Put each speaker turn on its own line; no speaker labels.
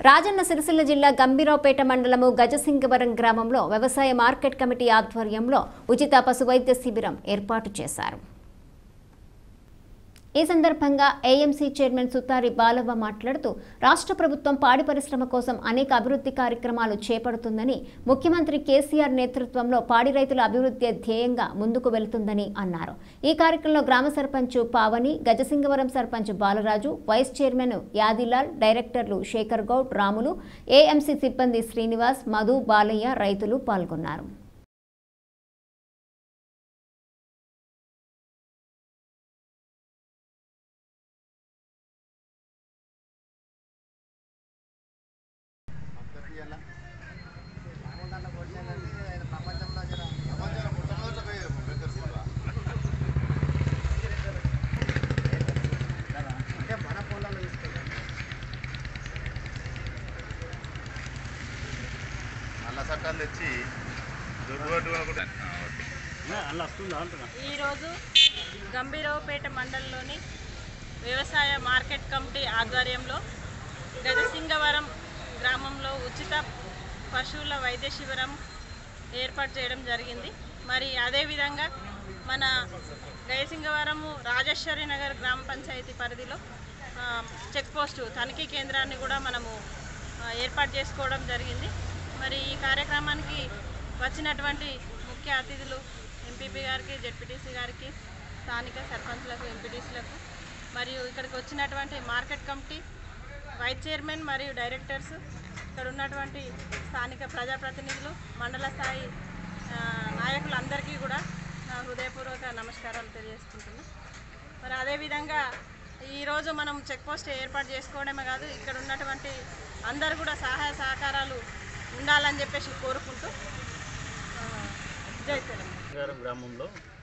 రాజన్న సిరిసిల్ల జిల్లా గంభీరావుపేట మండలము గజసింగవరం గ్రామంలో వ్యవసాయ మార్కెట్ కమిటీ ఆధ్వర్యంలో ఉచిత పశు వైద్య శిబిరం ఏర్పాటు చేశారు ఈ సందర్భంగా ఏఎంసీ చైర్మన్ సుతారి బాలవ్వ మాట్లాడుతూ రాష్ట్ర ప్రభుత్వం పాడి పరిశ్రమ కోసం అనేక అభివృద్ధి కార్యక్రమాలు చేపడుతుందని ముఖ్యమంత్రి కేసీఆర్ నేతృత్వంలో పాడి రైతుల అభివృద్ధి ధ్యేయంగా ముందుకు వెళుతుందని అన్నారు ఈ కార్యక్రమంలో గ్రామ సర్పంచ్ పావని గజసింగవరం సర్పంచ్ బాలరాజు వైస్ చైర్మన్ యాదిలాల్ డైరెక్టర్లు శేఖర్ గౌడ్ రాములు ఏఎంసీ సిబ్బంది శ్రీనివాస్ మధు బాలయ్య రైతులు పాల్గొన్నారు
నల్ల చట్టాలు తెచ్చి దుర్గొడ్డు కూడా
ఈరోజు గంభీరావుపేట మండలంలోని వ్యవసాయ మార్కెట్ కమిటీ ఆధ్వర్యంలో గజసింగవరం గ్రామంలో ఉచిత పశువుల వైద్య శిబిరం ఏర్పాటు చేయడం జరిగింది మరి అదేవిధంగా మన గజసింగవరము రాజేశ్వరి నగర్ గ్రామ పంచాయతీ పరిధిలో ఆ, చెక్ పోస్టు తనిఖీ కేంద్రాన్ని కూడా మనము ఆ, ఏర్పాటు చేసుకోవడం జరిగింది మరి ఈ కార్యక్రమానికి వచ్చినటువంటి ముఖ్య అతిథులు ఎంపీపీ గారికి జెడ్పీటీసీ గారికి స్థానిక సర్పంచ్లకు ఎంపీటీసీలకు మరియు ఇక్కడికి వచ్చినటువంటి మార్కెట్ కమిటీ వైస్ చైర్మన్ మరియు డైరెక్టర్స్ ఇక్కడ ఉన్నటువంటి స్థానిక ప్రజాప్రతినిధులు మండల స్థాయి ఆ, నాయకులందరికీ కూడా నా హృదయపూర్వక నమస్కారాలు తెలియజేసుకుంటున్నాను మరి అదేవిధంగా ఈరోజు మనం చెక్ పోస్ట్ ఏర్పాటు చేసుకోవడమే కాదు ఇక్కడ ఉన్నటువంటి అందరూ కూడా సహాయ సహకారాలు ఉండాలని చెప్పేసి కోరుకుంటూ ఆ, జై తెలంగాణ
గారం గ్రామంలో